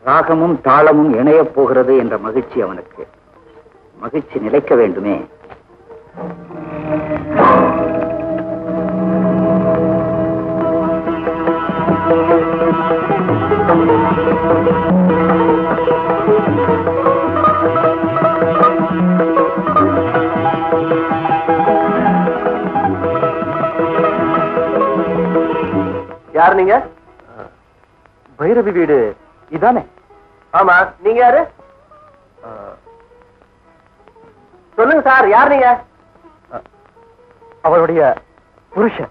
ராகமும் தாளமும் இணையப் போகிறது என்ற மகிழ்ச்சி அவனுக்கு மகிழ்ச்சி நிலைக்க வேண்டுமே யார் நீங்க பைரவி வீடு இதானே ஆமா நீங்க யாரு சொல்லுங்க சார் யார் நீங்க அவளுடைய புருஷன்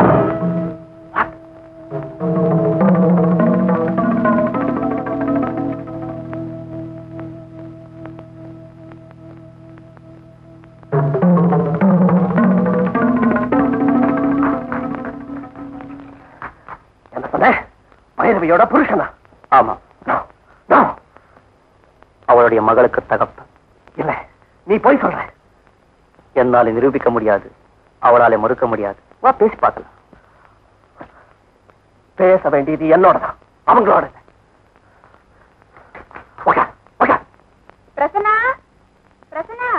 என்ன சொன்ன பைரவியோட புருஷனா ஆமா No, no. அவளுடைய மகளுக்கு தகப்ப இல்ல நீ போய் சொல்ற என்னால நிரூபிக்க முடியாது அவளால மறுக்க முடியாது வா பேசி பார்க்கலாம் பேச வேண்டியது என்னோட தான் அவங்களோட இல்ல. உட்கார், உட்கார். பிரசன்னா பிரசன்னா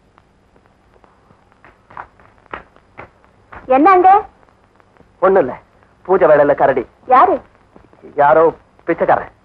என்னங்க ஒண்ணும் இல்ல பூஜை வேலையில கரடி யாரு யாரோ பிச்சைக்காரன்